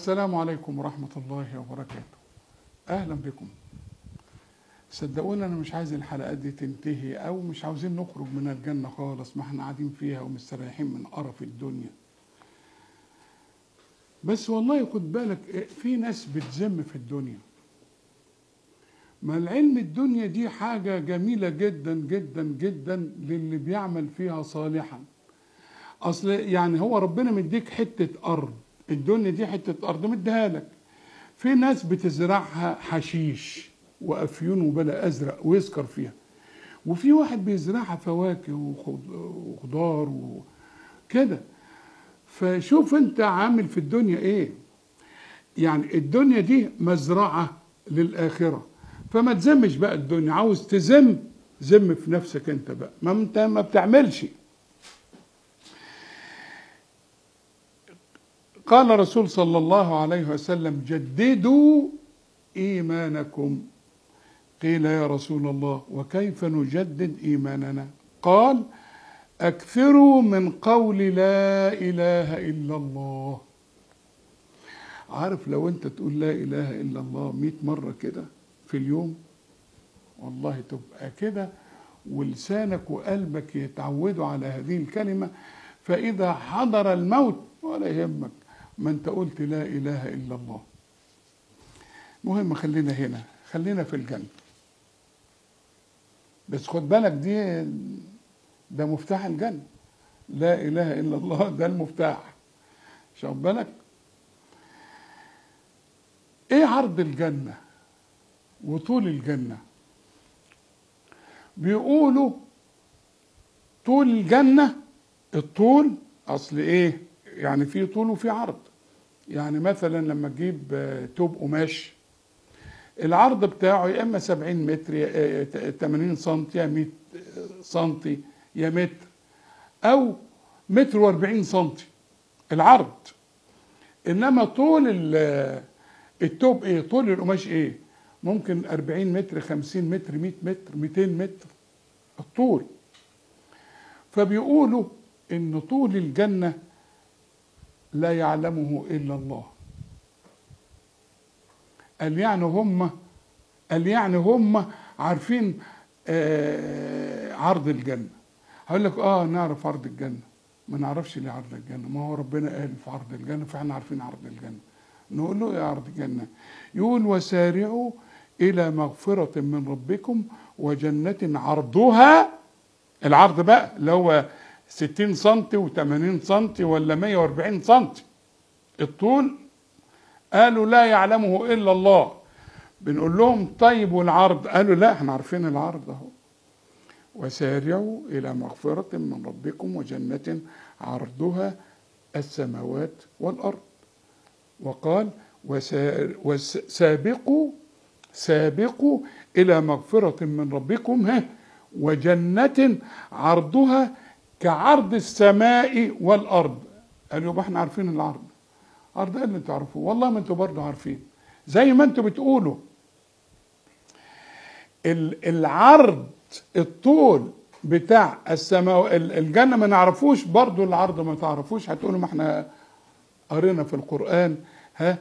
السلام عليكم ورحمة الله وبركاته أهلا بكم صدقوني أنا مش عايز الحلقات دي تنتهي أو مش عاوزين نخرج من الجنة خالص ما احنا قاعدين فيها ومستريحين من قرف الدنيا بس والله خد بالك في ناس بتذم في الدنيا ما العلم الدنيا دي حاجة جميلة جدا جدا جدا للي بيعمل فيها صالحا أصل يعني هو ربنا مديك حتة أرض الدنيا دي حتة أرض مديها لك في ناس بتزرعها حشيش وأفيون وبلا أزرق ويسكر فيها وفي واحد بيزرعها فواكه وخضار وكده فشوف انت عامل في الدنيا ايه يعني الدنيا دي مزرعة للآخرة فما تزمش بقى الدنيا عاوز تزم زم في نفسك انت بقى ما انت ما بتعملش قال رسول صلى الله عليه وسلم جددوا ايمانكم قيل يا رسول الله وكيف نجدد ايماننا قال اكثروا من قول لا اله الا الله عارف لو انت تقول لا اله الا الله مئة مره كده في اليوم والله تبقى كده ولسانك وقلبك يتعودوا على هذه الكلمه فاذا حضر الموت ولا يهمك ما انت قلت لا اله الا الله مهم خلينا هنا خلينا في الجنه بس خد بالك دي ده مفتاح الجنه لا اله الا الله ده المفتاح شوف بالك ايه عرض الجنه وطول الجنه بيقولوا طول الجنه الطول اصل ايه يعني في طول وفي عرض يعني مثلا لما تجيب توب قماش العرض بتاعه يا اما 70 متر يا 80 سم يا 100 سم يا متر او متر و40 سم العرض انما طول التوب ايه طول القماش ايه ممكن 40 متر 50 متر 100 متر 200 متر الطول فبيقولوا ان طول الجنه لا يعلمه الا الله قال يعني هم قال يعني هم عارفين آه عرض الجنه هقول لك اه نعرف عرض الجنه ما نعرفش ليه عرض الجنه ما هو ربنا قال في عرض الجنه فاحنا عارفين عرض الجنه نقول له يا عرض الجنه يقول وسارعوا الى مغفره من ربكم وجنه عرضها العرض بقى اللي هو 60 سم و80 سم ولا 140 سم الطول قالوا لا يعلمه الا الله بنقول لهم طيب والعرض قالوا لا احنا عارفين العرض اهو وسارعوا الى مغفره من ربكم وجنه عرضها السماوات والارض وقال وسابقوا سابقوا الى مغفره من ربكم ها وجنه عرضها كعرض السماء والارض قالوا يبقى احنا عارفين العرض عرض اللي تعرفوه والله ما انتوا برضه عارفين زي ما انتوا بتقولوا العرض الطول بتاع السماء الجنه ما نعرفوش برضه العرض ما تعرفوش هتقولوا ما احنا قرينا في القران ها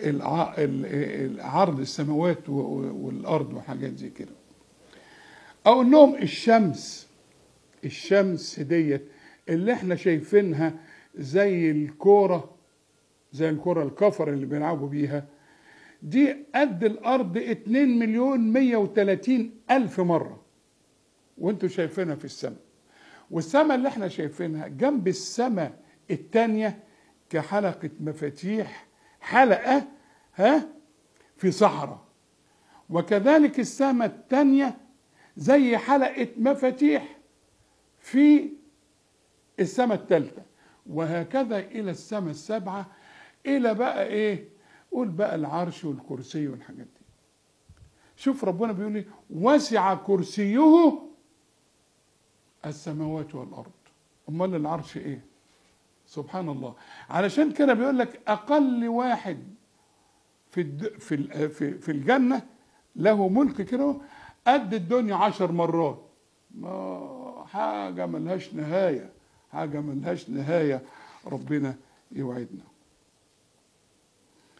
عرض السماوات والارض وحاجات زي كده اقول لهم الشمس الشمس ديت اللي احنا شايفينها زي الكوره زي الكرة الكفر اللي بيلعبوا بيها دي قد الأرض 2 مليون 130 ألف مرة وانتوا شايفينها في السماء والسماء اللي احنا شايفينها جنب السماء التانية كحلقة مفاتيح حلقة ها في صحراء وكذلك السماء التانية زي حلقة مفاتيح في السماء الثالثة وهكذا إلى السماء السبعة الى بقى ايه قول بقى العرش والكرسي والحاجات دي شوف ربنا بيقول ايه وسع كرسيه السماوات والارض امال العرش ايه سبحان الله علشان كده بيقول لك اقل واحد في الد... في ال... في في الجنه له ملك كده قد الدنيا عشر مرات ما حاجه ملهاش نهايه حاجه ملهاش نهايه ربنا يوعدنا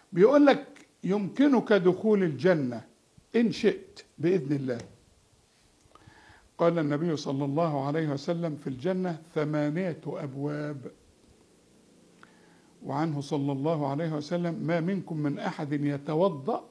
بيقول لك يمكنك دخول الجنة إن شئت بإذن الله قال النبي صلى الله عليه وسلم في الجنة ثمانية أبواب وعنه صلى الله عليه وسلم ما منكم من أحد يتوضأ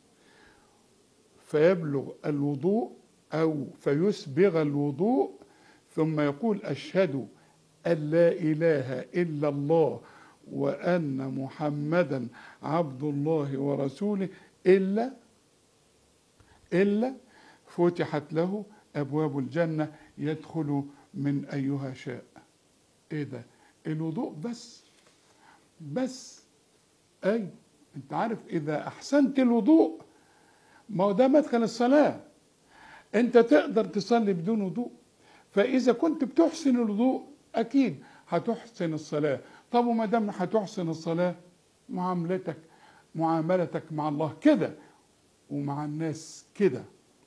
فيبلغ الوضوء أو فيسبغ الوضوء ثم يقول أشهد أن لا إله إلا الله وأن محمدا عبد الله ورسوله إلا إلا فتحت له أبواب الجنة يدخل من أيها شاء إيه ده الوضوء بس بس أي أنت عارف إذا أحسنت الوضوء ما هو ده مدخل الصلاة أنت تقدر تصلي بدون وضوء فإذا كنت بتحسن الوضوء أكيد هتحسن الصلاة طب وما دام هتحسن الصلاة معاملتك معاملتك مع الله كده ومع الناس كده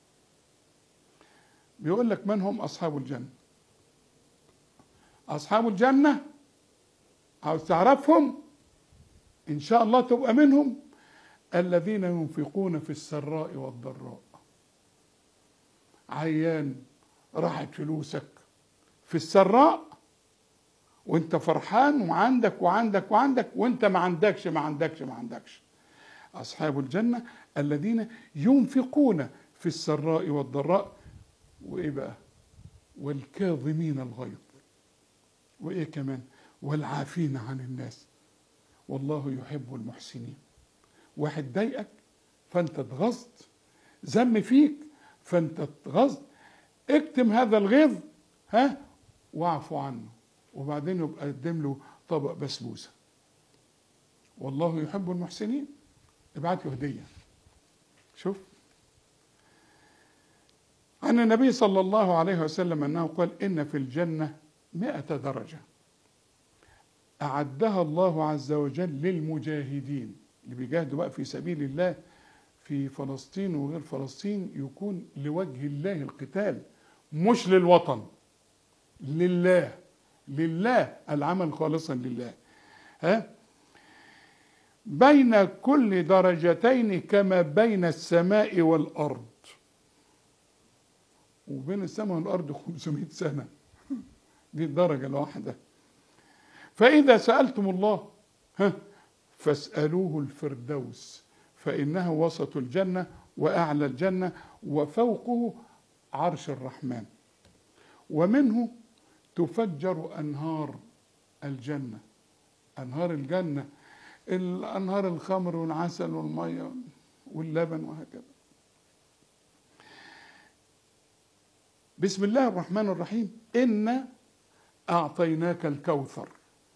بيقول لك من هم أصحاب الجنة أصحاب الجنة عاوز تعرفهم إن شاء الله تبقى منهم الذين ينفقون في السراء والضراء عيان راحت فلوسك في السراء وانت فرحان وعندك وعندك وعندك وانت ما عندكش ما عندكش ما عندكش اصحاب الجنه الذين ينفقون في السراء والضراء وايه بقى والكاظمين الغيظ وايه كمان والعافين عن الناس والله يحب المحسنين واحد ضايقك فانت اتغظت ذم فيك فانت اتغظت اكتم هذا الغيظ ها واعفو عنه وبعدين يبقى قدم له طبق بسبوسه والله يحب المحسنين ابعت له هديه شوف عن النبي صلى الله عليه وسلم انه قال ان في الجنه مئة درجه اعدها الله عز وجل للمجاهدين اللي بيجاهدوا بقى في سبيل الله في فلسطين وغير فلسطين يكون لوجه الله القتال مش للوطن لله لله العمل خالصا لله ها بين كل درجتين كما بين السماء والارض وبين السماء والارض 500 سنه دي الدرجه الواحده فاذا سالتم الله ها فاسالوه الفردوس فانه وسط الجنه واعلى الجنه وفوقه عرش الرحمن ومنه تفجر انهار الجنه انهار الجنه الانهار الخمر والعسل والميه واللبن وهكذا بسم الله الرحمن الرحيم انا اعطيناك الكوثر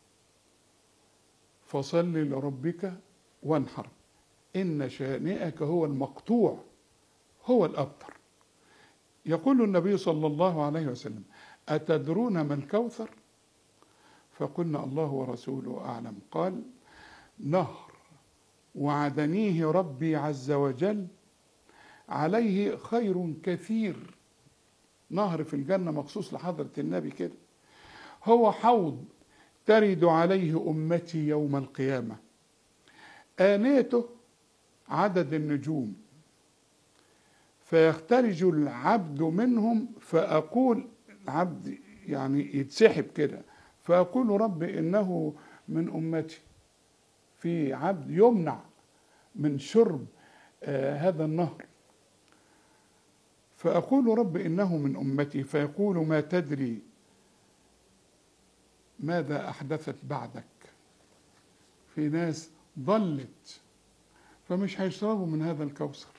فصل لربك وانحر ان شانئك هو المقطوع هو الابتر يقول النبي صلى الله عليه وسلم أتدرون ما الكوثر فقلنا الله ورسوله أعلم قال نهر وعدنيه ربي عز وجل عليه خير كثير نهر في الجنة مخصوص لحضرة النبي كده هو حوض ترد عليه أمتي يوم القيامة آنيته عدد النجوم فيخترج العبد منهم فأقول العبد يعني يتسحب كده فأقول رب إنه من أمتي في عبد يمنع من شرب آه هذا النهر فأقول رب إنه من أمتي فيقول ما تدري ماذا أحدثت بعدك في ناس ضلت فمش هيشربوا من هذا الكوثر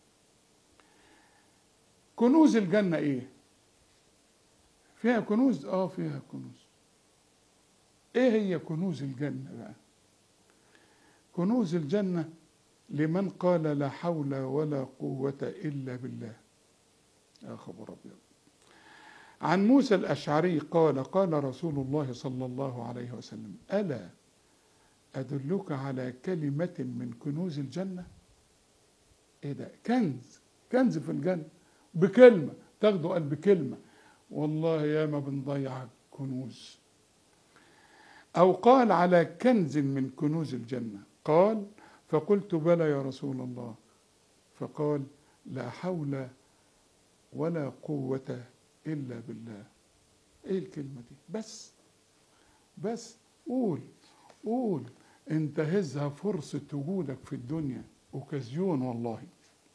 كنوز الجنة إيه؟ فيها كنوز؟ آه فيها كنوز. إيه هي كنوز الجنة بقى؟ كنوز الجنة لمن قال لا حول ولا قوة إلا بالله. يا خبر أبيض. عن موسى الأشعري قال قال رسول الله صلى الله عليه وسلم: ألا أدلك على كلمة من كنوز الجنة؟ إيه ده؟ كنز كنز في الجنة. بكلمة تاخده قال بكلمة والله يا ما بنضيع كنوز أو قال على كنز من كنوز الجنة قال فقلت بلى يا رسول الله فقال لا حول ولا قوة إلا بالله إيه الكلمة دي بس بس قول قول انتهزها فرصة وجودك في الدنيا اوكازيون والله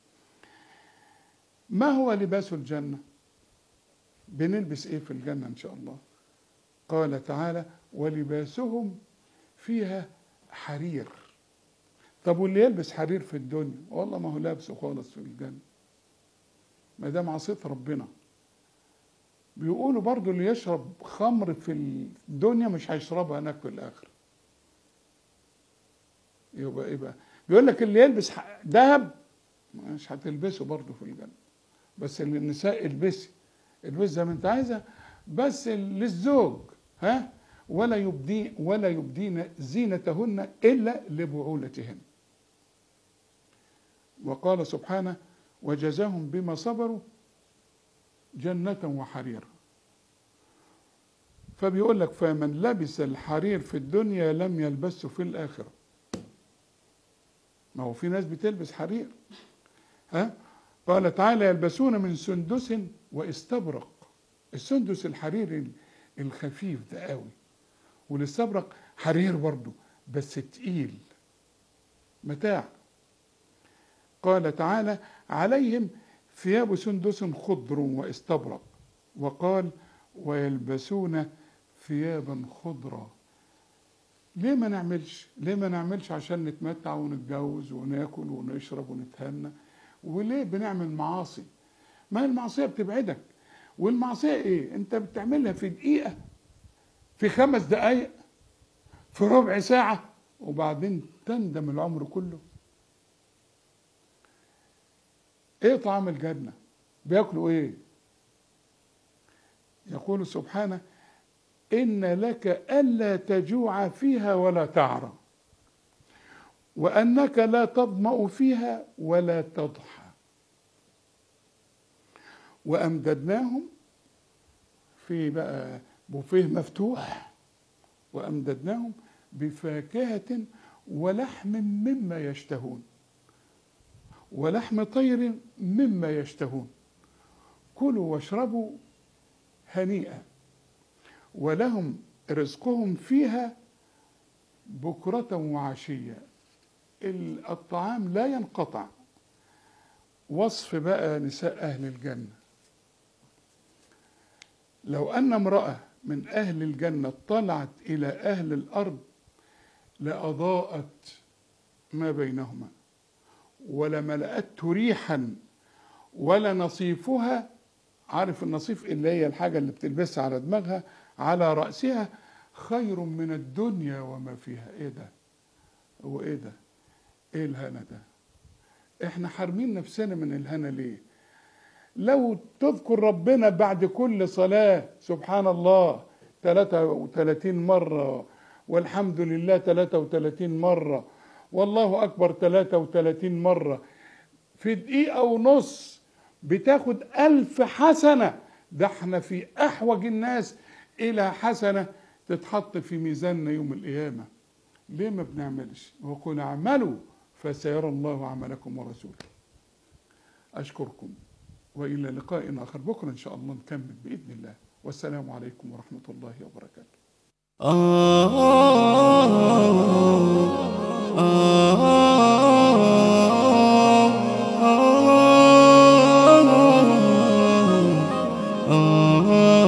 ما هو لباس الجنة بنلبس ايه في الجنة ان شاء الله قال تعالى ولباسهم فيها حرير طب واللي يلبس حرير في الدنيا والله ما هو لابسه خالص في الجنة ما دام عصيت ربنا بيقولوا برضو اللي يشرب خمر في الدنيا مش هيشربها هناك في الاخره يبقى ايه بقى بيقول لك اللي يلبس ذهب مش هتلبسه برضه في الجنه بس اللي النساء البسي البس زي ما انت عايزه بس للزوج ها ولا يبدي ولا يبدين زينتهن الا لبعولتهن وقال سبحانه وجزاهم بما صبروا جنة وحريرا فبيقول لك فمن لبس الحرير في الدنيا لم يلبسه في الآخرة ما هو في ناس بتلبس حرير ها قال تعالى يلبسون من سندس واستبرق السندس الحرير الخفيف ده قوي والاستبرق حرير برضه بس تقيل متاع قال تعالى عليهم ثياب سندس خضر واستبرق وقال ويلبسون ثيابا خضرا ليه ما نعملش ليه ما نعملش عشان نتمتع ونتجوز وناكل ونشرب ونتهنى وليه بنعمل معاصي ما المعصيه بتبعدك والمعصيه ايه انت بتعملها في دقيقه في خمس دقايق في ربع ساعه وبعدين تندم العمر كله ايه طعام الجنه بياكلوا ايه يقول سبحانه ان لك الا تجوع فيها ولا تعرى وانك لا تظما فيها ولا تضحى وامددناهم في بقى بوفيه مفتوح وامددناهم بفاكهه ولحم مما يشتهون ولحم طير مما يشتهون كلوا واشربوا هنيئا ولهم رزقهم فيها بكرة وعشية الطعام لا ينقطع وصف بقى نساء أهل الجنة لو أن امرأة من أهل الجنة طلعت إلى أهل الأرض لأضاءت ما بينهما ولملأته ريحا ولا نصيفها عارف النصيف اللي هي الحاجة اللي بتلبسها على دماغها على رأسها خير من الدنيا وما فيها ايه ده هو ايه ده ايه الهنا ده احنا حارمين نفسنا من الهنا ليه لو تذكر ربنا بعد كل صلاة سبحان الله 33 مرة والحمد لله 33 مرة والله أكبر 33 مرة في دقيقة ونص بتاخد ألف حسنة ده احنا في أحوج الناس إلى حسنة تتحط في ميزاننا يوم القيامة ليه ما بنعملش وقل اعملوا فسيرى الله عملكم ورسوله أشكركم وإلى لقاء آخر بكرة إن شاء الله نكمل بإذن الله والسلام عليكم ورحمة الله وبركاته ah, ah, ah, ah, ah.